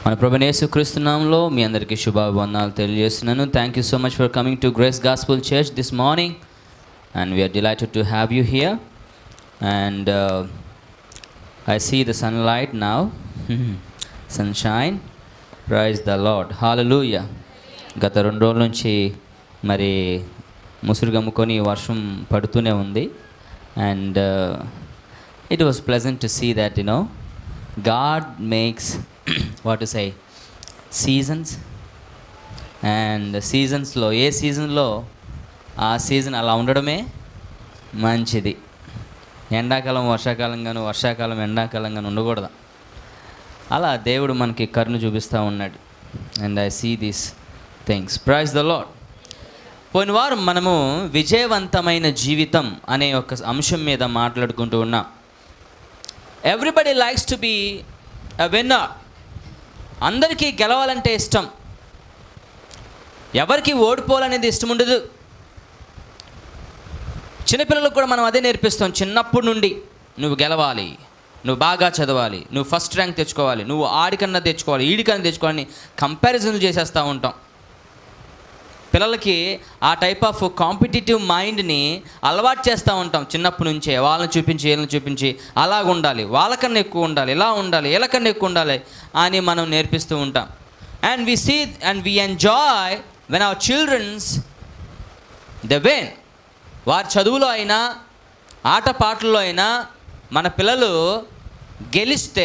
మన ప్రభునేసు క్రీస్తునామంలో మీ అందరికీ శుభాభివందనాలు తెలియజేస్తున్నాను thank you so much for coming to Grace Gospel Church this morning and we are delighted to have you here and I see the sunlight now sunshine praise the Lord hallelujah గత రెండు రోజుల నుంచి మరి ముసురు గమ్ముకొని వర్షం పడుతూనే ఉంది and it was pleasant to see that you know God makes what to say seasons and సీజన్స్లో ఏ సీజన్లో ఆ సీజన్ అలా ఉండడమే మంచిది ఎండాకాలం వర్షాకాలం గాను వర్షాకాలం ఎండాకాలం గాను ఉండకూడదు అలా దేవుడు మనకి కరుణ చూపిస్తూ ఉన్నాడు and I see these things praise the Lord పోయిన వారం మనము విజయవంతమైన జీవితం అనే ఒక అంశం మీద మాట్లాడుకుంటూ ఉన్నాం everybody likes to be a winner అందరికీ గెలవాలంటే ఇష్టం ఎవరికి ఓడిపోవాలనేది ఇష్టం ఉండదు చిన్నపిల్లలకు కూడా మనం అదే నేర్పిస్తాం చిన్నప్పటి నుండి నువ్వు గెలవాలి నువ్వు బాగా చదవాలి నువ్వు ఫస్ట్ ర్యాంక్ తెచ్చుకోవాలి నువ్వు ఆడికన్నా తెచ్చుకోవాలి ఈడికన్నా తెచ్చుకోవాలని కంపారిజన్లు చేసేస్తూ ఉంటాం పిల్లలకి ఆ టైప్ ఆఫ్ కాంపిటేటివ్ మైండ్ని అలవాటు చేస్తూ ఉంటాం చిన్నప్పటి నుంచే వాళ్ళని చూపించి వీళ్ళని చూపించి అలాగ ఉండాలి వాళ్ళకన్నా ఎక్కువ ఉండాలి ఇలా ఉండాలి వీళ్ళకన్నా ఎక్కువ ఉండాలి అని మనం నేర్పిస్తూ ఉంటాం and we see and we enjoy when our childrens the when వారి చదువులో అయినా ఆట పాటల్లో అయినా మన పిల్లలు గెలిస్తే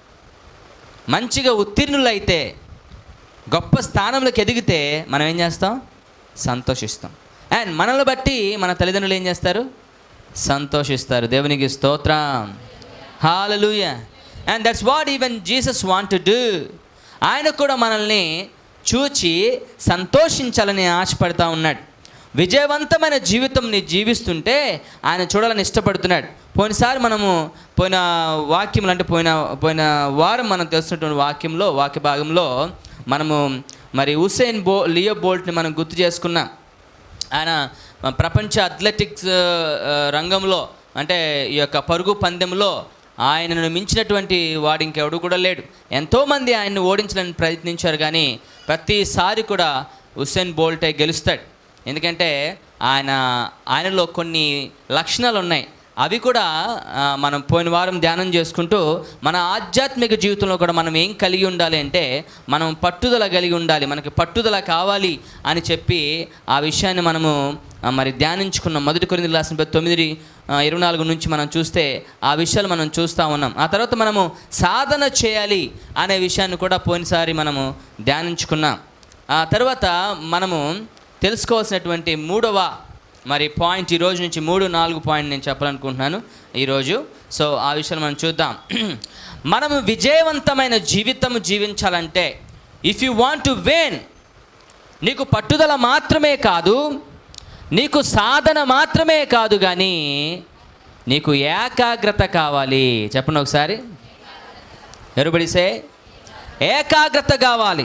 మంచిగా ఉత్తీర్ణులైతే గొప్ప స్థానంలోకి ఎదిగితే మనం ఏం చేస్తాం సంతోషిస్తాం అండ్ మనల్ని బట్టి మన తల్లిదండ్రులు ఏం చేస్తారు సంతోషిస్తారు దేవునికి స్తోత్రం hallelujah and that's what even Jesus want to do ఆయన కూడా మనల్ని చూచి సంతోషించాలని ఆశపడతా ఉన్నాడు విజయవంతమైన జీవితంని జీవిస్తుంటే ఆయన చూడాలని ఇష్టపడుతున్నాడు పోయినసారి మనము పోయిన వాక్యములు అంటే పోయిన పోయిన వారం మనం తెలుసున్నటువంటి వాక్యంలో వాక్య భాగంలో మనము మరి హుసేన్ బో లియో బోల్ట్ని మనం గుర్తు చేసుకున్నాం ఆయన ప్రపంచ అథ్లెటిక్స్ ఆ, రంగంలో అంటే ఈ యొక్క పరుగు పందెంలో ఆయనను మించినటువంటి వాడు ఇంకెవడు కూడా లేడు ఎంతోమంది ఆయన్ని ఓడించాలని ప్రయత్నించారు కానీ ప్రతిసారి కూడా హుస్సేన్ బోల్టే గెలుస్తాడు ఎందుకంటే ఆయన ఆయనలో కొన్ని లక్షణాలు ఉన్నాయి అవి కూడా ఆ, మనం పోయిన వారం ధ్యానం చేసుకుంటూ మన ఆధ్యాత్మిక జీవితంలో కూడా మనం ఏం కలిగి ఉండాలి అంటే మనం పట్టుదల కలిగి ఉండాలి మనకి పట్టుదల కావాలి అని చెప్పి ఆ విషయాన్ని మనము ఆ, మరి ధ్యానించుకున్నాం మొదటి కొరింది రాసిన పది తొమ్మిది ఆ, ఇరవై నాలుగు నుంచి మనం చూస్తే ఆ విషయాలు మనం చూస్తూ ఉన్నాం ఆ తర్వాత మనము సాధన చేయాలి అనే విషయాన్ని కూడా పోయినసారి మనము ధ్యానించుకున్నాం ఆ తర్వాత మనము తెలుసుకోవాల్సినటువంటి మూడవ మరి పాయింట్ ఈ రోజు నుంచి మూడు నాలుగు పాయింట్ నేను చెప్పాలనుకుంటున్నాను ఈరోజు సో ఆ విషయాలు మనం చూద్దాం మనము విజయవంతమైన జీవితం జీవించాలంటే if you want to win నీకు పట్టుదల మాత్రమే కాదు నీకు సాధన మాత్రమే కాదు కానీ నీకు ఏకాగ్రత కావాలి చెప్పండి ఒకసారి ఎరుబడిసే ఏకాగ్రత కావాలి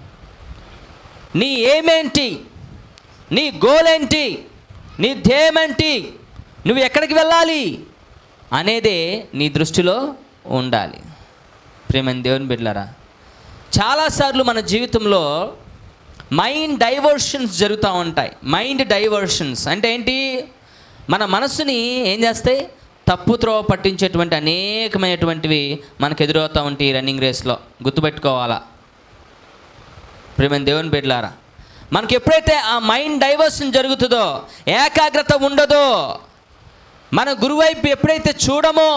నీ ఏమేంటి నీ గోల్ ఏంటి నీ ధ్యేయమేంటి నువ్వు ఎక్కడికి వెళ్ళాలి అనేదే నీ దృష్టిలో ఉండాలి ప్రేమని దేవుని బిడ్డలారా చాలాసార్లు మన జీవితంలో మైండ్ డైవర్షన్స్ జరుగుతూ ఉంటాయి మైండ్ డైవర్షన్స్ అంటే ఏంటి మన మనస్సుని ఏం చేస్తాయి తప్పు త్రోవ పట్టించేటువంటి అనేకమైనటువంటివి మనకు ఎదురవుతూ ఉంటాయి ఈ రన్నింగ్ రేస్లో గుర్తుపెట్టుకోవాలా ప్రేమ దేవుని బిడ్డలారా మనకి ఎప్పుడైతే ఆ మైండ్ డైవర్షన్ జరుగుతుందో ఏకాగ్రత ఉండదో మన గురువైపు ఎప్పుడైతే చూడమో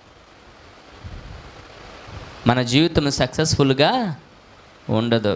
మన జీవితం సక్సెస్ఫుల్గా ఉండదు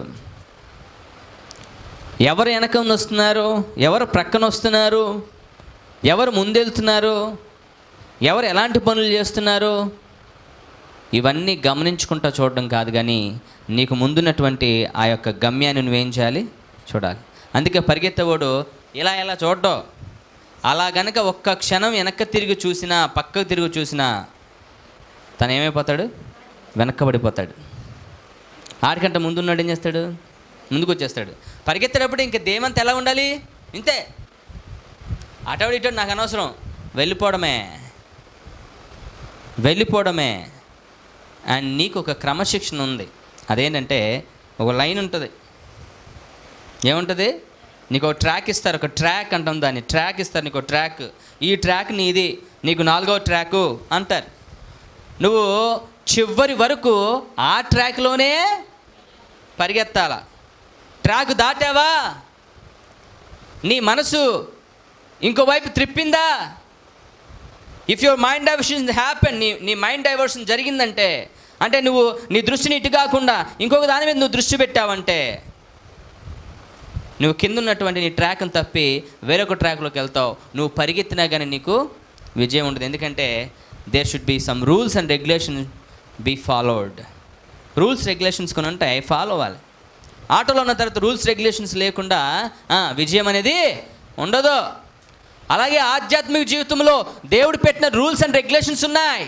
ఎవరు వెనక వస్తున్నారు ఎవరు ప్రక్కన వస్తున్నారు ఎవరు ముందెళ్తున్నారు ఎవరు ఎలాంటి పనులు చేస్తున్నారు ఇవన్నీ గమనించుకుంటా చూడడం కాదు కానీ నీకు ముందున్నటువంటి ఆ యొక్క గమ్యాన్ని నువ్వేం చేయాలి చూడాలి అందుకే పరిగెత్తేవాడు ఇలా ఇలా చూడడం అలా గనక ఒక్క క్షణం వెనక్కి తిరిగి చూసినా పక్కకు తిరిగి చూసినా తను ఏమైపోతాడు వెనక్కబడిపోతాడు ఆడికంటే ముందున్నాడు ఏం చేస్తాడు ముందుకు వచ్చేస్తాడు పరిగెత్తేటప్పుడు ఇంక దేమంత ఎలా ఉండాలి ఇంతే అటవాడు ఇటు నాకు అనవసరం వెళ్ళిపోవడమే వెళ్ళిపోవడమే అండ్ నీకు ఒక క్రమశిక్షణ ఉంది అదేంటంటే ఒక లైన్ ఉంటుంది ఏముంటుంది నీకు ఒక ట్రాక్ ఇస్తారు ఒక ట్రాక్ అంటాం దాన్ని ట్రాక్ ఇస్తారు నీకు ఒక ట్రాక్ ఈ ట్రాక్ నీది నీకు నాలుగో ట్రాకు అంటారు నువ్వు చివరి వరకు ఆ ట్రాక్లోనే పరిగెత్తాల ట్రాక్ దాటావా నీ మనసు ఇంకోవైపు త్రిప్పిందా if your mind diversion happen నీ నీ మైండ్ డైవర్షన్ జరిగిందంటే అంటే నువ్వు నీ దృష్టిని ఇటు కాకుండా ఇంకొక దాని మీద నువ్వు దృష్టి పెట్టావంటే నువ్వు కింద ఉన్నటువంటి నీ ట్రాక్ని తప్పి వేరొక ట్రాక్లోకి వెళ్తావు నువ్వు పరిగెత్తినా కానీ నీకు విజయం ఉండదు ఎందుకంటే there should be some rules and regulation be followed rules regulations కొన్ని ఉంటాయి ఫాలో అవ్వాలి ఆటోలో ఉన్న తర్వాత రూల్స్ రెగ్యులేషన్స్ లేకుండా ఆ, విజయం అనేది ఉండదు అలాగే ఆధ్యాత్మిక జీవితంలో దేవుడు పెట్టిన రూల్స్ అండ్ రెగ్యులేషన్స్ ఉన్నాయి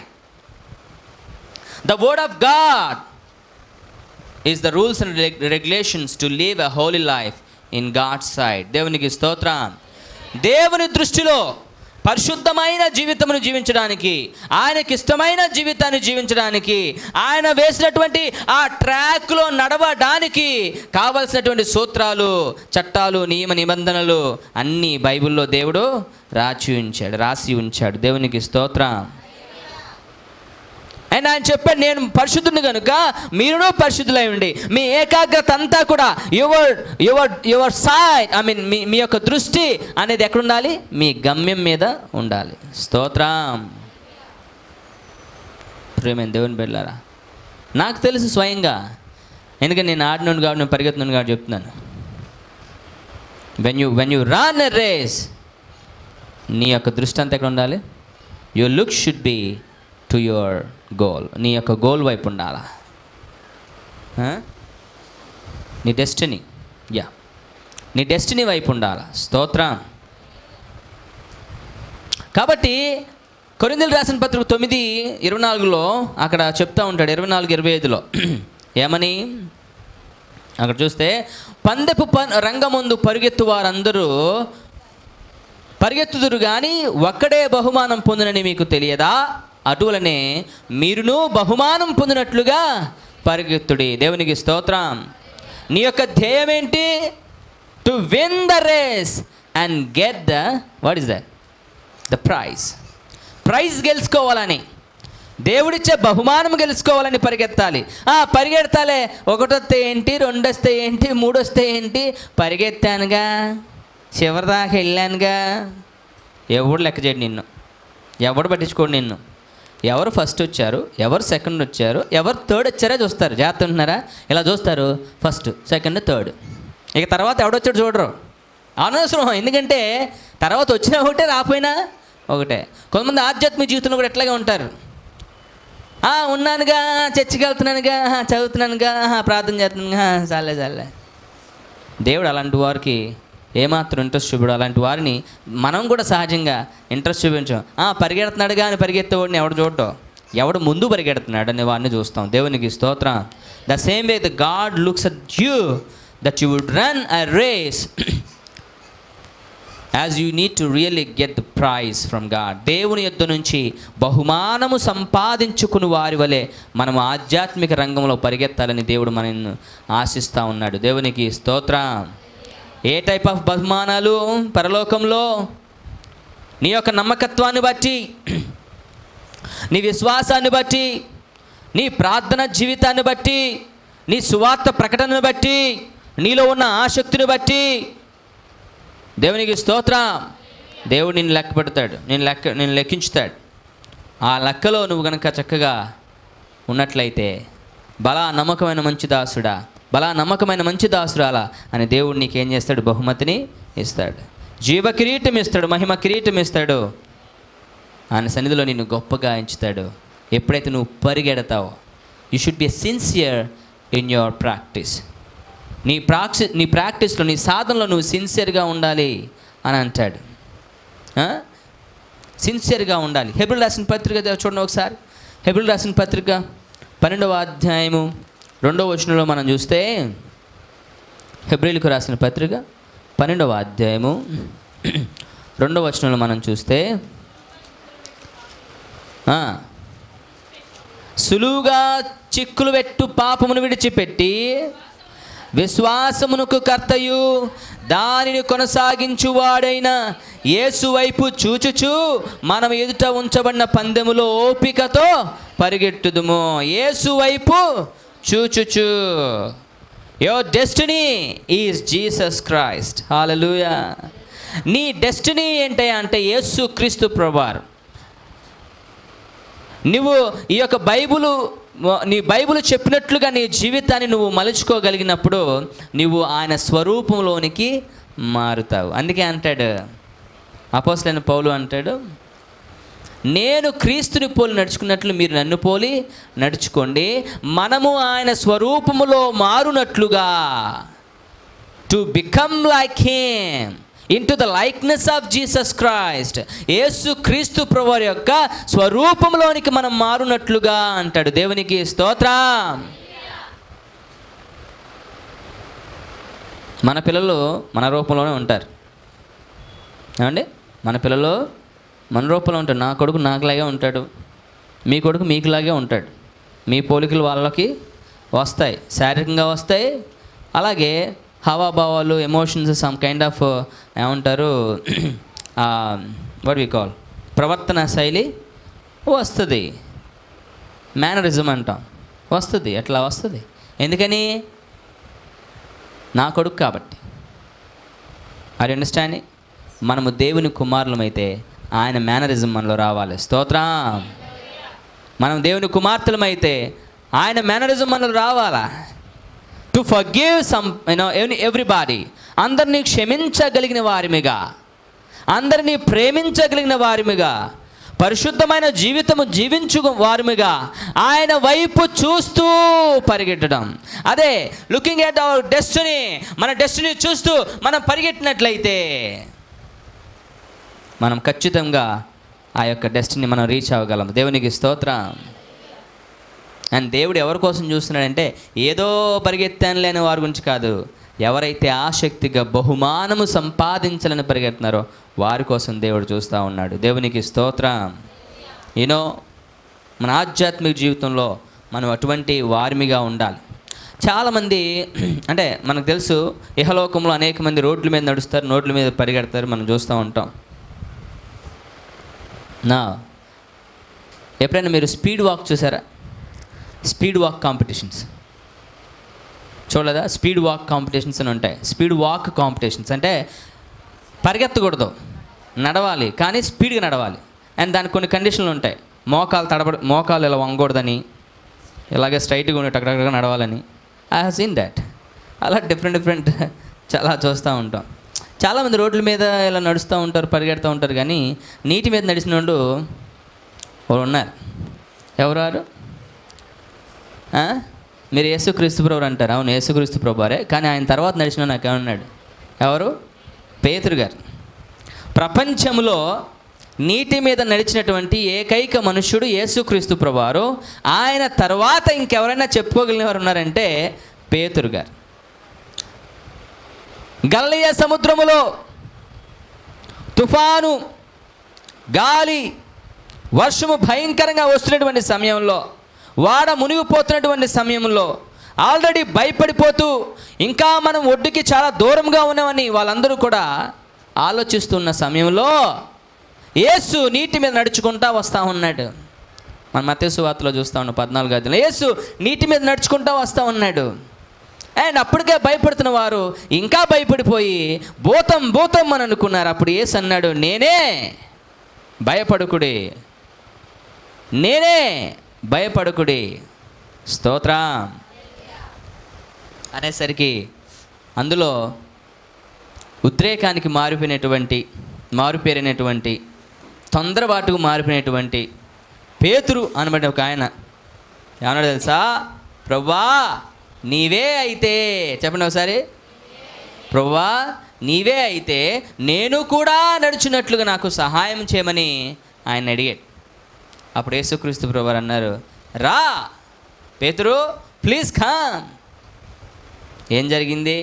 the word of God is the rules and regulations to live a holy life in God side దేవునికి స్తోత్రం దేవుని దృష్టిలో పరిశుద్ధమైన జీవితమును జీవించడానికి ఆయనకి ఇష్టమైన జీవితాన్ని జీవించడానికి ఆయన వేసినటువంటి ఆ ట్రాక్లో నడవడానికి కావలసినటువంటి సూత్రాలు చట్టాలు నియమ నిబంధనలు అన్నీ బైబిల్లో దేవుడు రాసి ఉంచాడు రాసి ఉంచాడు దేవునికి స్తోత్రం అండ్ ఆయన చెప్పాడు నేను పరిశుద్ధుని కనుక మీరును పరిశుద్ధులై ఉండి మీ ఏకాగ్రత అంతా కూడా your your your side I mean మీ మీ యొక్క దృష్టి అనేది ఎక్కడ ఉండాలి మీ గమ్యం మీద ఉండాలి స్తోత్రం ప్రేమైన దేవుని బిడ్డారా నాకు తెలుసు స్వయంగా ఎందుకంటే నేను ఆడినుండి కాబట్టి నేను పరిగెత్తున్నాను కాబట్టి చెప్తున్నాను when you when you run a race నీ యొక్క దృష్టి అంతా ఎక్కడ ఉండాలి your look should be to your goal నీ యొక్క గోల్ వైపు ఉండాలా ఆ? నీ డెస్టినీ యా నీ డెస్టినీ వైపు ఉండాలా స్తోత్రం కాబట్టి కొరిందులు రాసిన పత్రిక తొమ్మిది ఇరవై నాలుగులో అక్కడ చెప్తా ఉంటాడు ఇరవై నాలుగు ఇరవై ఐదులో ఏమని అక్కడ చూస్తే పందెపు ప రంగముందు పరుగెత్తు వారందరూ పరిగెత్తుదురు కానీ ఒక్కడే బహుమానం పొందునని మీకు తెలియదా అటువలనే మీరును బహుమానం పొందినట్లుగా పరిగెత్తుడి దేవునికి స్తోత్రం నీ యొక్క ధ్యేయం ఏంటి to win the race and get the what is that the prize prize గెలుచుకోవాలని దేవుడిచ్చే బహుమానం గెలుచుకోవాలని పరిగెత్తాలి ఆ పరిగెడతాలే ఒకటొస్తే ఏంటి రెండు వస్తే ఏంటి మూడు వస్తే ఏంటి పరిగెత్తానుగా చివరి దాకా వెళ్ళానుగా ఎవడు లెక్క చేయడు నిన్ను ఎవడు పట్టించుకోడు నిన్ను ఎవరు ఫస్ట్ వచ్చారు ఎవరు సెకండ్ వచ్చారు ఎవరు థర్డ్ వచ్చారో చూస్తారు జాగ్రత్త ఉంటున్నారా ఇలా చూస్తారు ఫస్ట్ సెకండ్ థర్డ్ ఇక తర్వాత ఎవడొచ్చాడు చూడరు అనవసరం ఎందుకంటే తర్వాత వచ్చినా ఒకటే రాపోయినా ఒకటే కొంతమంది ఆధ్యాత్మిక జీవితంలో కూడా ఎట్లాగే ఉంటారు "ఆ, ఉన్నానుగా చర్చికి వెళ్తున్నానుగా ఆ, చదువుతున్నానుగా ఆ, ప్రార్థన చేస్తున్నానుగా ఆ, చాలే చాలే దేవుడు అలాంటి వారికి ఏమాత్రం ఇంట్రెస్ట్ చూపడు అలాంటి వారిని మనం కూడా సహజంగా ఇంట్రెస్ట్ చూపించాం "ఆ, పరిగెడుతున్నాడుగా అని పరిగెత్తేవాడిని ఎవడు చూడటం ఎవడు ముందు పరిగెడుతున్నాడు అనే వాడిని చూస్తాం దేవునికి స్తోత్రం the same way the God looks at you that you would run a race as you need to really get the prize from God దేవుని యొద్ద నుంచి బహుమానము సంపాదించుకుని వారి వలె మనం ఆధ్యాత్మిక రంగంలో పరిగెత్తాలని దేవుడు మనల్ని ఆశిస్తూ ఉన్నాడు దేవునికి స్తోత్రం ఏ టైప్ ఆఫ్ బహుమానాలు పరలోకంలో నీ యొక్క నమ్మకత్వాన్ని బట్టి నీ విశ్వాసాన్ని బట్టి నీ ప్రార్థన జీవితాన్ని బట్టి నీ సువార్త ప్రకటనను బట్టి నీలో ఉన్న ఆసక్తిని బట్టి దేవునికి స్తోత్రం దేవుడు నిన్ను లెక్క పెడతాడు నేను లెక్క నేను లెక్కించుతాడు ఆ లెక్కలో నువ్వు కనుక చక్కగా ఉన్నట్లయితే బలా నమ్మకమైన మంచి దాసుడా బలా నమ్మకమైన మంచి దాసురాలా అని దేవుడు నీకేం చేస్తాడు బహుమతిని ఇస్తాడు జీవ కిరీటం ఇస్తాడు మహిమ కిరీటం ఇస్తాడు ఆయన సన్నిధిలో నిన్ను గొప్పగా ఎంచుతాడు ఎప్పుడైతే నువ్వు పరిగెడతావో you should be sincere in your practice నీ ప్రాక్సి నీ ప్రాక్టీస్లో నీ సాధనలో నువ్వు సిన్సియర్గా ఉండాలి అని అంటాడు సిన్సియర్గా ఉండాలి హెబిల్ రాసిన పత్రిక ద- చూడండి ఒకసారి హెబిల్ రాసిన పత్రిక పన్నెండవ అధ్యాయము రెండవ వచనంలో మనం చూస్తే హెబ్రిల్కు రాసిన పత్రిక పన్నెండవ అధ్యాయము రెండవ వచనంలో మనం చూస్తే ఆ, సులువుగా చిక్కులు పెట్టు పాపమును విడిచిపెట్టి విశ్వాసమునకు కర్తయు దానిని కొనసాగించువాడైన యేసు వైపు చూచుచు మనం ఎదుట ఉంచబడిన పందెములో ఓపికతో పరిగెట్టుదుము యేసు వైపు చూచుచు your destiny is Jesus Christ hallelujah నీ డెస్టినీ ఏంటి అంటే యేసు క్రీస్తు ప్రభువారు నువ్వు ఈ యొక్క బైబులు నీ బైబిల్ చెప్పినట్లుగా నీ జీవితాన్ని నువ్వు మలుచుకోగలిగినప్పుడు నువ్వు ఆయన స్వరూపంలోనికి మారుతావు అందుకే అంటాడు అపోసలైన పౌలు అంటాడు నేను క్రీస్తుని పోలి నడుచుకున్నట్లు మీరు నన్ను పోలి నడుచుకోండి మనము ఆయన స్వరూపములో మారునట్లుగా to become like him into the likeness of Jesus Christ Yesu Kristu ప్రభువారి యొక్క స్వరూపంలోనికి మనం మారునట్లుగా అంటాడు దేవునికి స్తోత్రం మన పిల్లలు మన రూపంలోనే ఉంటారు ఏమండి మన పిల్లలు మన రూపంలో ఉంటాడు నా కొడుకు నాకులాగే ఉంటాడు మీ కొడుకు మీకులాగే ఉంటాడు మీ పోలికలు వాళ్ళకి వస్తాయి శారీరకంగా వస్తాయి అలాగే హావాభావాలు ఎమోషన్స్ సమ్ కైండ్ ఆఫ్ ఏమంటారు వాట్ వి కాల్ ప్రవర్తన శైలి వస్తుంది మేనరిజం అంటాం వస్తుంది ఎట్లా వస్తుంది ఎందుకని నా కొడుకు కాబట్టి ఆర్ అండర్స్టాండింగ్ మనము దేవుని కుమారులమైతే ఆయన మేనరిజం మనలో రావాలి స్తోత్రం మనం దేవుని కుమార్తెలమైతే ఆయన మేనరిజం మనలో రావాలా to forgive some you know everybody అందరినీ క్షమించగలిగిన వారిమిగా అందరినీ ప్రేమించగలిగిన వారిమిగా పరిశుద్ధమైన జీవితము జీవించు వారిమిగా ఆయన వైపు చూస్తూ పరిగెట్టడం అదే లుకింగ్ ఎట్ అవర్ డెస్టినీ మన డెస్టినీ చూస్తూ మనం పరిగెట్టినట్లయితే మనం ఖచ్చితంగా ఆ యొక్క డెస్టినీ మనం రీచ్ అవ్వగలం దేవునికి స్తోత్రం అండ్ దేవుడు ఎవరి కోసం చూస్తున్నాడంటే ఏదో పరిగెత్తాను లేని వారి గురించి కాదు ఎవరైతే ఆసక్తిగా బహుమానము సంపాదించాలని పరిగెడుతున్నారో వారి కోసం దేవుడు చూస్తూ ఉన్నాడు దేవునికి స్తోత్రం యూనో మన ఆధ్యాత్మిక జీవితంలో మనం అటువంటి వారిమిగా ఉండాలి చాలామంది అంటే మనకు తెలుసు ఇహలోకంలో అనేక మంది రోడ్ల మీద నడుస్తారు రోడ్ల మీద పరిగెడతారు మనం చూస్తూ ఉంటాం నా ఎప్పుడైనా మీరు స్పీడ్ వాక్ చూసారా స్పీడ్ వాక్ కాంపిటీషన్స్ చూడలేదా స్పీడ్ వాక్ కాంపిటీషన్స్ అని ఉంటాయి స్పీడ్ వాక్ కాంపిటీషన్స్ అంటే పరిగెత్తకూడదు నడవాలి కానీ స్పీడ్గా నడవాలి అండ్ దానికి కొన్ని కండిషన్లు ఉంటాయి మోకాలు తడబడి మోకాలు ఇలా వంగకూడదని ఇలాగే స్ట్రైట్గా ఉండి టక్ నడవాలని ఐ హావ్ సీన్ దాట్ అలా డిఫరెంట్ డిఫరెంట్ చాలా చూస్తూ ఉంటాం చాలామంది రోడ్ల మీద ఇలా నడుస్తూ ఉంటారు పరిగెడుతూ ఉంటారు కానీ నీటి మీద నడిచిన వాళ్ళు వాళ్ళు ఉన్నారు ఎవరు వారు ఆ? మీరు యేసుక్రీస్తు ప్రభు అంటారు అవును యేసుక్రీస్తు ప్రభువారే కానీ ఆయన తర్వాత నడిచిన నాకు ఏమన్నాడు ఎవరు పేతురు గారు ప్రపంచంలో నీటి మీద నడిచినటువంటి ఏకైక మనుష్యుడు యేసుక్రీస్తు ప్రభువారు ఆయన తర్వాత ఇంకెవరైనా చెప్పుకోగలిగిన వారు ఉన్నారంటే పేతురు గారు గల్లయ సముద్రములో తుఫాను గాలి వర్షము భయంకరంగా వస్తున్నటువంటి సమయంలో వాడ మునిగిపోతున్నటువంటి సమయంలో ఆల్రెడీ భయపడిపోతూ ఇంకా మనం ఒడ్డుకి చాలా దూరంగా ఉన్నామని వాళ్ళందరూ కూడా ఆలోచిస్తున్న సమయంలో యేసు నీటి మీద నడుచుకుంటా వస్తూ ఉన్నాడు మన మతేసు వార్తలో చూస్తూ ఉన్నాం పద్నాలుగు అధ్యాయంలో యేసు నీటి మీద నడుచుకుంటా వస్తూ ఉన్నాడు అండ్ అప్పటికే భయపడుతున్న వారు ఇంకా భయపడిపోయి భూతం భూతం అని అనుకున్నారు అప్పుడు యేసు అన్నాడు నేనే భయపడుకుడి నేనే భయపడుకుడి స్తోత్రం అనేసరికి అందులో ఉద్రేకానికి మారిపోయినటువంటి మారుపేరినటువంటి తొందరబాటుకు మారిపోయినటువంటి పేతురు అనబడిన ఒక ఆయన ఏమన్నాడు తెలుసా ప్రవ్వా నీవే అయితే చెప్పండి ఒకసారి ప్రవ్వా నీవే అయితే నేను కూడా నడుచున్నట్లుగా నాకు సహాయం చేయమని ఆయన అడిగాడు అప్పుడు యేసుక్రీస్తు ప్రభు అన్నారు రా పేతురు ప్లీజ్ ఖాన్ ఏం జరిగింది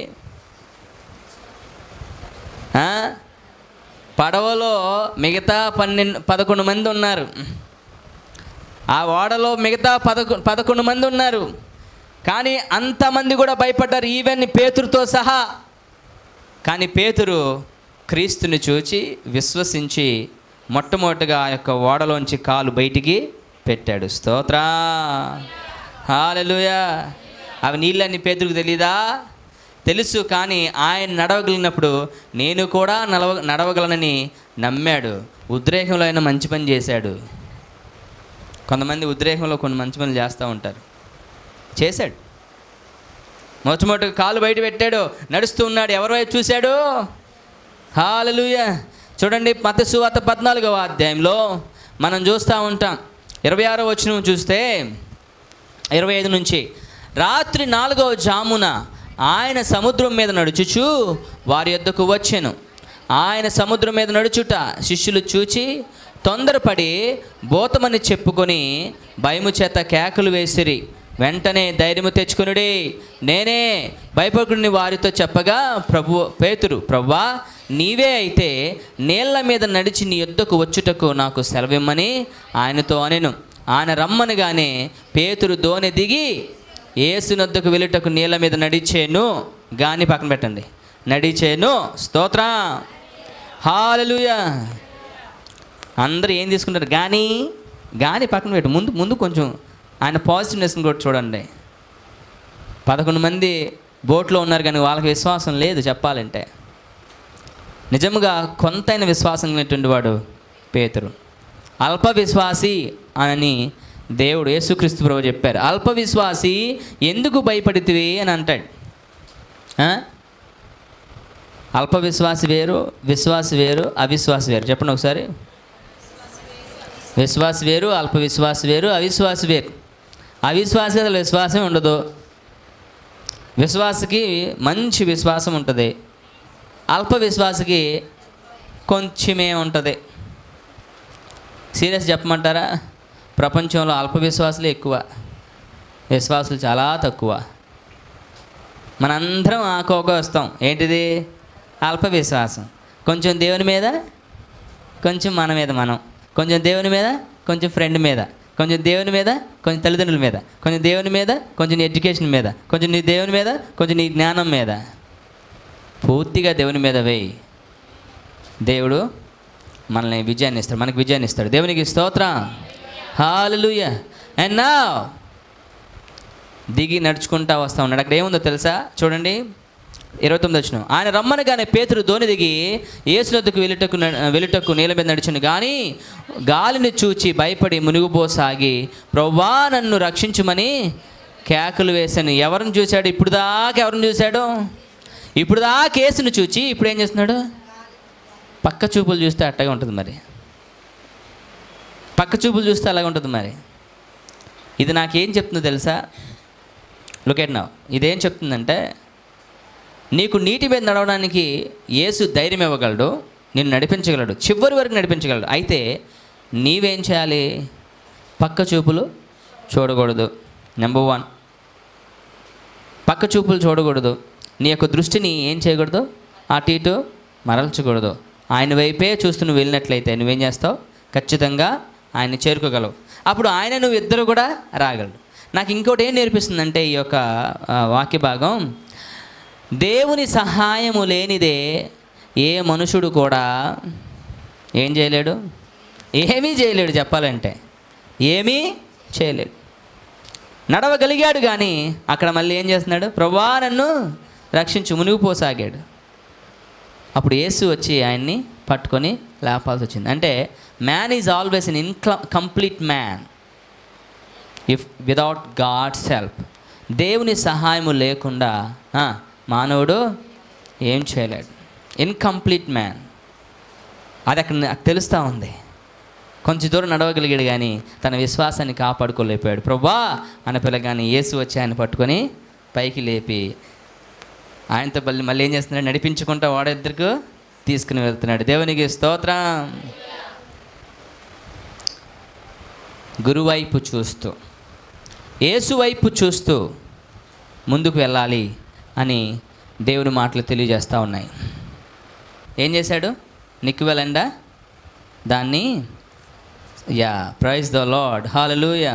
ఆ? పడవలో మిగతా పన్నెండు పదకొండు మంది ఉన్నారు ఆ ఓడలో మిగతా పదకొ పదకొండు మంది ఉన్నారు కానీ అంతమంది కూడా భయపడ్డారు ఈవెన్ పేతురుతో సహా కానీ పేతురు క్రీస్తుని చూచి విశ్వసించి మొట్టమొదటిగా ఆ యొక్క ఓడలోంచి కాలు బయటికి పెట్టాడు స్తోత్రా హాలెలుయా అవి నీళ్ళని పేతురుకు తెలీదా తెలుసు కానీ ఆయన నడవగలిగినప్పుడు నేను కూడా నడవ నడవగలనని నమ్మాడు ఉద్రేకంలో అయినా మంచి పని చేశాడు కొంతమంది ఉద్రేకంలో కొన్ని మంచి పనులు చేస్తూ ఉంటారు చేశాడు మొట్టమొదటి కాలు బయట పెట్టాడు నడుస్తూ ఉన్నాడు ఎవరి వైపు చూశాడు హాలలుయ చూడండి మత సువాత పద్నాలుగవ అధ్యాయంలో మనం చూస్తూ ఉంటాం ఇరవై ఆరో వచ్చిన చూస్తే ఇరవై ఐదు నుంచి రాత్రి నాలుగవ జామున ఆయన సముద్రం మీద నడుచుచు వారి యొద్దకు వచ్చెను ఆయన సముద్రం మీద నడుచుట శిష్యులు చూచి తొందరపడి బోతమని చెప్పుకొని భయము చేత కేకలు వేసిరి వెంటనే ధైర్యము తెచ్చుకునుడి నేనే భయపడుకుని వారితో చెప్పగా ప్రభు పేతురు ప్రవ్వా నీవే అయితే నీళ్ల మీద నడిచి నీ యొద్దకు వచ్చుటకు నాకు సెలవిమ్మని ఆయనతో అనెను ఆయన రమ్మనగానే పేతురు దోణి దిగి ఏసునొద్దకు వెళ్ళుటకు నీళ్ళ మీద నడిచేను గాని పక్కన పెట్టండి నడిచేను స్తోత్ర హాలలుయా అందరూ ఏం తీసుకుంటారు కానీ గాని పక్కన పెట్టు ముందు ముందు కొంచెం ఆయన పాజిటివ్నెస్ని కూడా చూడండి పదకొండు మంది బోట్లో ఉన్నారు కానీ వాళ్ళకి విశ్వాసం లేదు చెప్పాలంటే నిజముగా కొంతైన విశ్వాసం కలిగినటువంటి వాడు పేతురు అల్ప విశ్వాసి అని దేవుడు యేసుక్రీస్తు ప్రభు చెప్పారు అల్ప విశ్వాసి ఎందుకు భయపడితివి అని అంటాడు ఆ? అల్ప విశ్వాసి వేరు విశ్వాసి వేరు అవిశ్వాసి వేరు చెప్పండి ఒకసారి విశ్వాసి వేరు అల్ప విశ్వాసి వేరు అవిశ్వాసి వేరు అవిశ్వాసి అసలు విశ్వాసం ఉండదు విశ్వాసకి మంచి విశ్వాసం ఉంటుంది అల్ప విశ్వాసకి కొంచెమే ఉంటుంది సీరియస్ చెప్పమంటారా ప్రపంచంలో అల్ప విశ్వాసులే ఎక్కువ విశ్వాసులు చాలా తక్కువ మనందరం ఆకోక వస్తాం ఏంటిది అల్ప విశ్వాసం కొంచెం దేవుని మీద కొంచెం మన మీద మనం కొంచెం దేవుని మీద కొంచెం ఫ్రెండ్ మీద కొంచెం దేవుని మీద కొంచెం తల్లిదండ్రుల మీద కొంచెం దేవుని మీద కొంచెం నీ ఎడ్యుకేషన్ మీద కొంచెం నీ దేవుని మీద కొంచెం నీ జ్ఞానం మీద పూర్తిగా దేవుని మీద వేయి దేవుడు మనల్ని విజయాన్ని ఇస్తాడు మనకి విజయాన్ని ఇస్తాడు దేవునికి స్తోత్రం హాలలుయ అండ్ నా దిగి నడుచుకుంటా వస్తా ఉన్నాడు అక్కడ ఏముందో తెలుసా చూడండి ఇరవై తొమ్మిది వచ్చిన ఆయన రమ్మనగానే పేతురు దోని దిగి ఏసునద్దుకు వెళ్ళుటకు న- వెళ్ళుటకు నీళ్ళ మీద నడిచాను కానీ గాలిని చూచి భయపడి మునిగిపోసాగి ప్రవ్వా నన్ను రక్షించుమని కేకలు వేశాను ఎవరిని చూశాడు ఇప్పుడు దాకా ఎవరిని చూశాడు ఇప్పుడు దాకా కేసును చూచి ఇప్పుడు ఏం చేస్తున్నాడు పక్క చూపులు చూస్తే అట్టగా ఉంటుంది మరి పక్క చూపులు చూస్తే అలాగే ఉంటుంది మరి ఇది నాకేం చెప్తుందో తెలుసా లుకెట్ నా ఇదేం చెప్తుందంటే నీకు నీటి మీద నడవడానికి యేసు ధైర్యం ఇవ్వగలడు నిన్ను నడిపించగలడు చివరి వరకు నడిపించగలడు అయితే నీవేం చేయాలి పక్క చూపులు చూడకూడదు నెంబర్ వన్ పక్క చూపులు చూడకూడదు నీ యొక్క దృష్టిని ఏం చేయకూడదు అటు ఇటు మరల్చకూడదు ఆయన వైపే చూస్తూ నువ్వు వెళ్ళినట్లయితే నువ్వేం చేస్తావు ఖచ్చితంగా ఆయన్ని చేరుకోగలవు అప్పుడు ఆయన నువ్వు ఇద్దరు కూడా రాగలడు నాకు ఇంకోటి ఏం నేర్పిస్తుందంటే ఈ యొక్క ఆ, వాక్య భాగం దేవుని సహాయము లేనిదే ఏ మనుషుడు కూడా ఏం చేయలేడు ఏమీ చేయలేడు చెప్పాలంటే ఏమీ చేయలేడు నడవగలిగాడు కానీ అక్కడ మళ్ళీ ఏం చేస్తున్నాడు ప్రభా నన్ను రక్షించు మునిగిపోసాగాడు అప్పుడు యేసు వచ్చి ఆయన్ని పట్టుకొని లేపాల్సి వచ్చింది అంటే man is always in incomplete man if without God's help దేవుని సహాయము లేకుండా ఆ, మానవుడు ఏం చేయలేడు ఇన్కంప్లీట్ మ్యాన్ అది అక్కడ నాకు తెలుస్తూ ఉంది కొంచెం దూరం నడవగలిగాడు కానీ తన విశ్వాసాన్ని కాపాడుకోలేకపోయాడు ప్రభా అన్న పిల్లగాని యేసు వచ్చి ఆయన పట్టుకొని పైకి లేపి ఆయనతో మళ్ళీ మళ్ళీ ఏం చేస్తున్నాడు నడిపించుకుంటా వాడిద్దరికి తీసుకుని వెళ్తున్నాడు దేవునికి స్తోత్రం గురువైపు చూస్తూ యేసు వైపు చూస్తూ ముందుకు వెళ్ళాలి అని దేవుని మాటలు తెలియజేస్తూ ఉన్నాయి ఏం చేశాడు నిక్కు వెళ్ళండా దాన్ని yeah praise the Lord hallelujah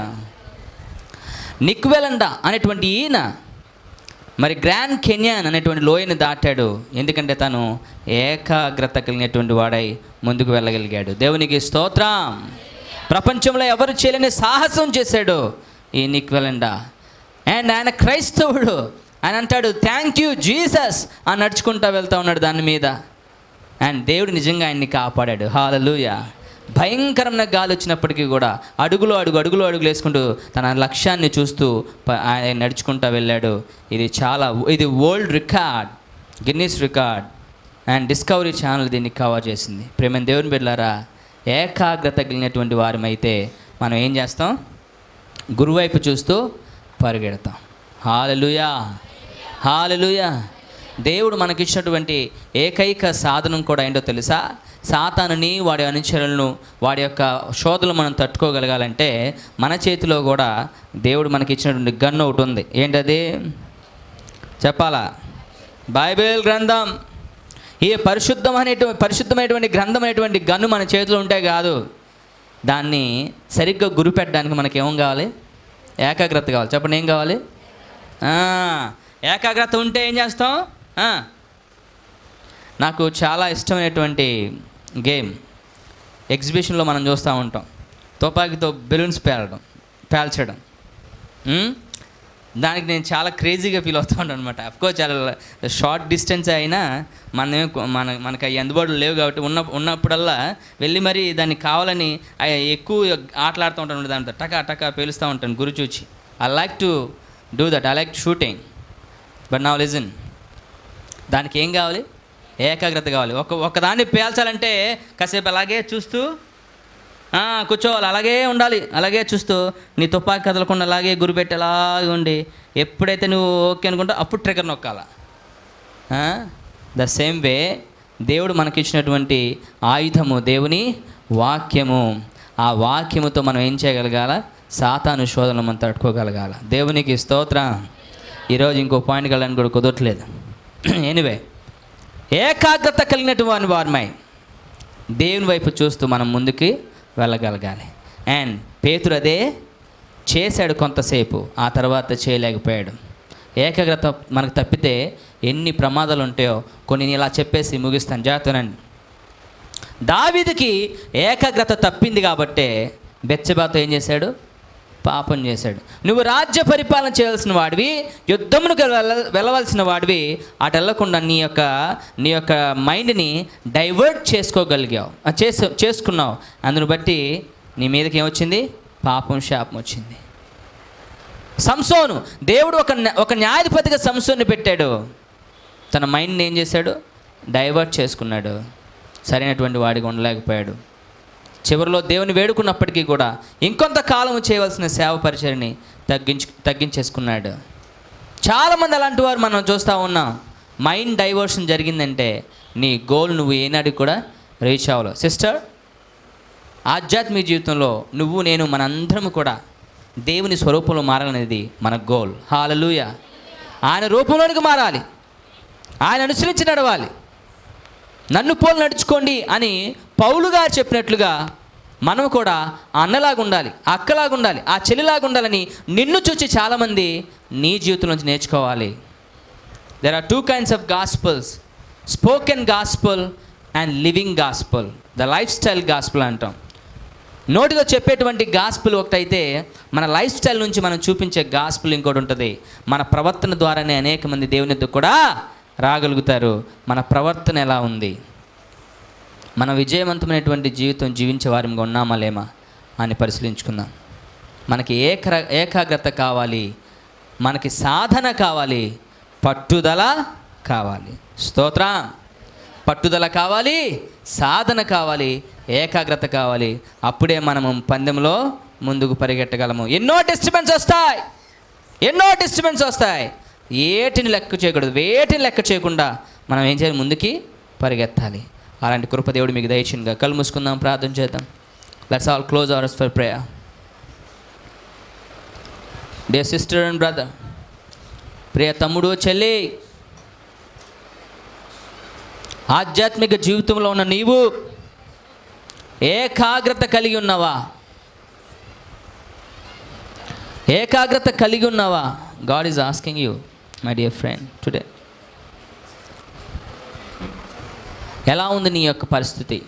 Nick Wallenda అనేటువంటి ఈయన మరి గ్రాండ్ కెన్యాన్ అనేటువంటి లోయని దాటాడు ఎందుకంటే తను ఏకాగ్రత కలిగినటువంటి వాడై ముందుకు వెళ్ళగలిగాడు దేవునికి స్తోత్రం ప్రపంచంలో ఎవరు చేయలేని సాహసం చేశాడు ఈ నిక్వెలండా అండ్ ఆయన క్రైస్తవుడు ఆయన అంటాడు థ్యాంక్ యూ జీసస్ అని నడుచుకుంటా వెళ్తా ఉన్నాడు దాని మీద అండ్ దేవుడు నిజంగా ఆయన్ని కాపాడాడు హాలలుయ భయంకరమైన గాలి వచ్చినప్పటికీ కూడా అడుగులో అడుగు అడుగులో అడుగులు వేసుకుంటూ తన లక్ష్యాన్ని చూస్తూ ప- ఆయన నడుచుకుంటా వెళ్ళాడు ఇది చాలా ఇది world record Guinness record and Discovery Channel దీన్ని కవర్ చేసింది ప్రేమ దేవుని బిడ్డలారా ఏకాగ్రత కలిగినటువంటి వారమైతే మనం ఏం చేస్తాం గురువైపు చూస్తూ పరిగెడతాం హాలలుయా హాలలుయా దేవుడు మనకిచ్చినటువంటి ఏకైక సాధనం కూడా ఏంటో తెలుసా సాతానుని వాడి అనుచరులను వాడి యొక్క శోధనలు మనం తట్టుకోగలగాలంటే మన చేతిలో కూడా దేవుడు మనకి ఇచ్చినటువంటి గన్ను ఒకటి ఉంది ఏంటది చెప్పాలా బైబిల్ గ్రంథం ఈ పరిశుద్ధమైనటువంటి పరిశుద్ధమైనటువంటి గ్రంథం అనేటువంటి గన్ను మన చేతిలో ఉంటే కాదు దాన్ని సరిగ్గా గురిపెట్టడానికి మనకి ఏం కావాలి ఏకాగ్రత కావాలి చెప్పండి ఏం కావాలి ఆ, ఏకాగ్రత ఉంటే ఏం చేస్తాం ఆ, నాకు చాలా ఇష్టమైనటువంటి గేమ్ ఎగ్జిబిషన్లో మనం చూస్తూ ఉంటాం తుపాకీతో బెలూన్స్ పేలడం పేల్చడం ఉమ్? దానికి నేను చాలా క్రేజీగా ఫీల్ అవుతూ ఉంటాను అనమాట అఫ్కోర్స్ చాలా షార్ట్ డిస్టెన్స్ అయినా మనమే మన మనకి అవి అందుబాటులో లేవు కాబట్టి ఉన్న ఉన్నప్పుడల్లా వెళ్ళి మరి దాన్ని కావాలని ఆ ఎక్కువ ఆటలాడుతూ ఉంటాను దాంతో టకా టకా పేలుస్తూ ఉంటాను గురి చూచి I like to do that I like shooting but నా లిజన్ దానికి ఏం కావాలి ఏకాగ్రత కావాలి ఒక ఒకదాన్ని పేల్చాలంటే కాసేపు అలాగే చూస్తూ ఆ, కూర్చోవాలి అలాగే ఉండాలి అలాగే చూస్తూ నీ తుపాకీ కదలకుండా అలాగే గురిపెట్టి అలాగే ఉండి ఎప్పుడైతే నువ్వు ఓకే అనుకుంటా అప్పుడు ట్రిగర్ నొక్కాల ద సేమ్ వే దేవుడు మనకిచ్చినటువంటి ఆయుధము దేవుని వాక్యము ఆ వాక్యముతో మనం ఏం చేయగలగాల సాతాను శోధనలు మనం తట్టుకోగలగాల దేవునికి స్తోత్రం ఈరోజు ఇంకో పాయింట్ వెళ్ళడానికి కూడా కుదరట్లేదు ఎనివే ఏకాగ్రత కలిగినటువంటి వారమై దేవుని వైపు చూస్తూ మనం ముందుకి వెళ్ళగలగాలి అండ్ పేతురు అదే చేశాడు కొంతసేపు ఆ తర్వాత చేయలేకపోయాడు ఏకాగ్రత మనకు తప్పితే ఎన్ని ప్రమాదాలు ఉంటాయో కొన్ని నేను ఇలా చెప్పేసి ముగిస్తాను జాగ్రత్తనండి దావీదుకి ఏకాగ్రత తప్పింది కాబట్టే బెచ్చబాతో ఏం చేశాడు పాపం చేశాడు నువ్వు రాజ్య పరిపాలన చేయాల్సిన వాడివి యుద్ధమునకు వెళ్ళ వెళ్ళవలసిన వాడివి అటు వెళ్ళకుండా నీ యొక్క నీ యొక్క మైండ్ని డైవర్ట్ చేసుకోగలిగావు ఆ, చేసు చేసుకున్నావు అందును బట్టి నీ మీదకి ఏమొచ్చింది పాపం శాపం వచ్చింది సంసోను దేవుడు ఒక న్యా- ఒక న్యాయాధిపతిగా సంసోన్ని పెట్టాడు తన మైండ్ని ఏం చేశాడు డైవర్ట్ చేసుకున్నాడు సరైనటువంటి వాడిగా ఉండలేకపోయాడు చివరిలో దేవుని వేడుకున్నప్పటికీ కూడా ఇంకొంత కాలం చేయవలసిన సేవ పరిచయని తగ్గించు తగ్గించేసుకున్నాడు చాలామంది అలాంటి వారు మనం చూస్తూ ఉన్నాం మైండ్ డైవర్షన్ జరిగిందంటే నీ గోల్ నువ్వు ఏనాడికి కూడా రీచ్ అవ్వలేవు సిస్టర్ ఆధ్యాత్మిక జీవితంలో నువ్వు నేను మనందరం కూడా దేవుని స్వరూపంలో మారాలనేది మన గోల్ హాలలుయ ఆయన రూపంలోనికి మారాలి ఆయన అనుసరించి నడవాలి నన్ను పోలు నడుచుకోండి అని పౌలు గారు చెప్పినట్లుగా మనం కూడా ఆ అన్నలాగా ఉండాలి ఆ అక్కలాగా ఉండాలి ఆ చెల్లిలాగా ఉండాలని నిన్ను చూసి చాలామంది నీ జీవితం నుంచి నేర్చుకోవాలి there are two kinds of gospels spoken gospel and living gospel the lifestyle gospel అంటాం నోటిలో చెప్పేటువంటి గాస్పుల్ ఒకటైతే మన లైఫ్ స్టైల్ నుంచి మనం చూపించే గాస్పుల్ ఇంకోటి ఉంటుంది మన ప్రవర్తన ద్వారానే అనేక మంది దేవుని ఎద్దు కూడా రాగలుగుతారు మన ప్రవర్తన ఎలా ఉంది మన విజయవంతమైనటువంటి జీవితం జీవించే వారిగా ఉన్నామా లేమా అని పరిశీలించుకుందాం మనకి ఏక ఏకాగ్రత కావాలి మనకి సాధన కావాలి పట్టుదల కావాలి స్తోత్రం పట్టుదల కావాలి సాధన కావాలి ఏకాగ్రత కావాలి అప్పుడే మనము పందెంలో ముందుకు పరిగెట్టగలము ఎన్నో డిస్టర్బెన్స్ వస్తాయి ఎన్నో డిస్టర్బెన్స్ వస్తాయి ఏటిని లెక్క చేయకూడదు వేటిని లెక్క చేయకుండా మనం ఏం చేయాలి ముందుకి పరిగెత్తాలి అలాంటి కృప దేవుడు మీకు దయచిందిగా కళ్ళు మూసుకుందాం ప్రార్థన చేద్దాం let's all close ours for prayer dear sister and brother ప్రియ తమ్ముడు చెల్లి ఆధ్యాత్మిక జీవితంలో ఉన్న నీవు ఏకాగ్రత కలిగి ఉన్నావా ఏకాగ్రత కలిగి ఉన్నావా God is asking you my dear friend today ఎలా ఉంది నీ యొక్క పరిస్థితి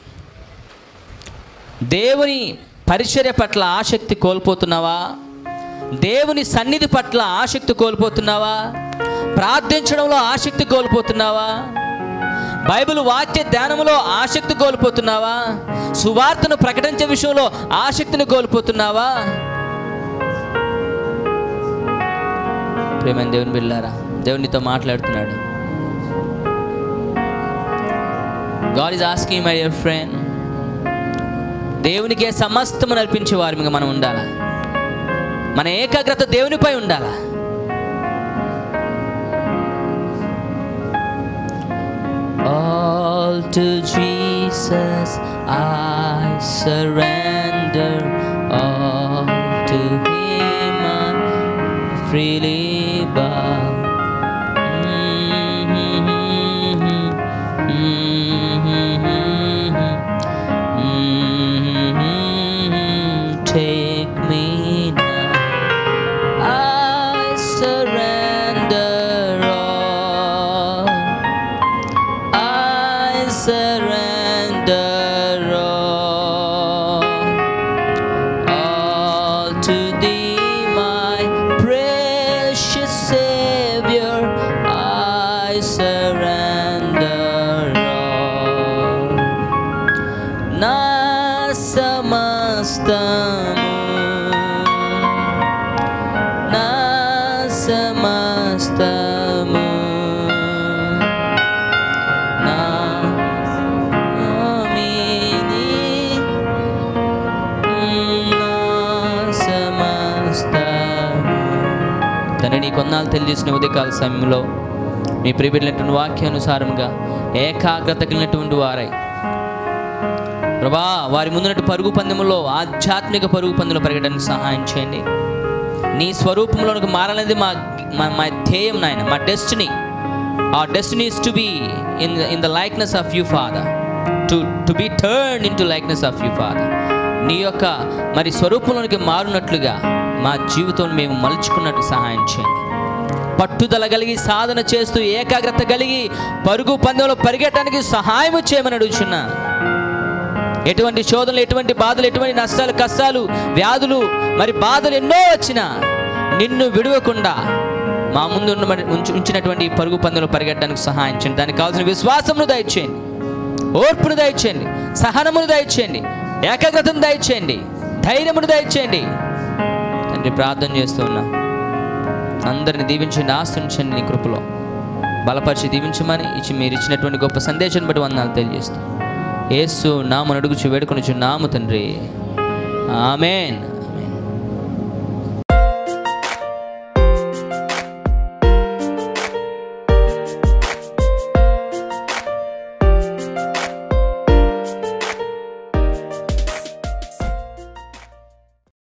దేవుని పరిచర్య పట్ల ఆసక్తి కోల్పోతున్నావా దేవుని సన్నిధి పట్ల ఆసక్తి కోల్పోతున్నావా ప్రార్థించడంలో ఆసక్తి కోల్పోతున్నావా బైబిల్ వాక్య ధ్యానంలో ఆసక్తి కోల్పోతున్నావా సువార్తను ప్రకటించే విషయంలో ఆసక్తిని కోల్పోతున్నావా ప్రేమైన దేవుని బిళ్ళారా దేవునితో మాట్లాడుతున్నాడు God is asking my dear friend దేవునికే సమస్తము నడిపించే వారిగా మనం ఉండాలా మన ఏకాగ్రత దేవునిపై ఉండాలా All to Jesus I surrender. All to Him I freely bow. Take me now. I surrender all. I surrender all, all to thee, my precious Savior. I surrender all. నా సమస్తము నా సమస్తము నా ఆమేని నా సమస్తము తండ్రి నీ కొన్నాళ్ళు తెలియజేసిన ఉదయకాల సమయంలో మీ ప్రియబిడ్డలటువంటి వాక్యానుసారంగా ఏకాగ్రత కలిగినటువంటి వారై ప్రభా వారి ముందున్నట్టు పరుగు పందెములో ఆధ్యాత్మిక పరుగు పందెంలో పెరగడానికి సహాయం చేయండి నీ స్వరూపంలోనికి మారాలనేది మా మా మా ధ్యేయం నాయన మా డెస్టినీ ఆ destiny is to be in in the likeness of you father to to be turn in to likeness of you father నీ యొక్క మరి స్వరూపంలోనికి మారునట్లుగా మా జీవితం మేము మలుచుకున్నట్టు సహాయం చేయండి పట్టుదల కలిగి సాధన చేస్తూ ఏకాగ్రత కలిగి పరుగు పందెంలో పరిగెట్టడానికి సహాయం చేయమని అడుగుచున్నా ఎటువంటి శోధనలు ఎటువంటి బాధలు ఎటువంటి నష్టాలు కష్టాలు వ్యాధులు మరి బాధలు ఎన్నో వచ్చినా నిన్ను విడవకుండా మా ముందు ఉన్న ఉంచి ఉంచినటువంటి ఈ పరుగు పందెంలో పరిగెట్టడానికి సహాయం చేయండి దానికి కావాల్సిన విశ్వాసమును దయచేయండి ఓర్పును దయచేయండి సహనమును దయచేయండి ఏకాగ్రతను దయచేయండి ధైర్యమును దయచేయండి తండ్రి ప్రార్థన చేస్తూ ఉన్నా అందరిని దీవించండి ఆశ్రయించండి నీ కృపలో బలపరిచి దీవించమని ఇచ్చి మీరు ఇచ్చినటువంటి గొప్ప సందేశాన్ని బట్టి వందనాలు తెలియజేస్తూ యేసు నామను అడుగుచు వేడుకొనుచు నాము తండ్రి ఆమెన్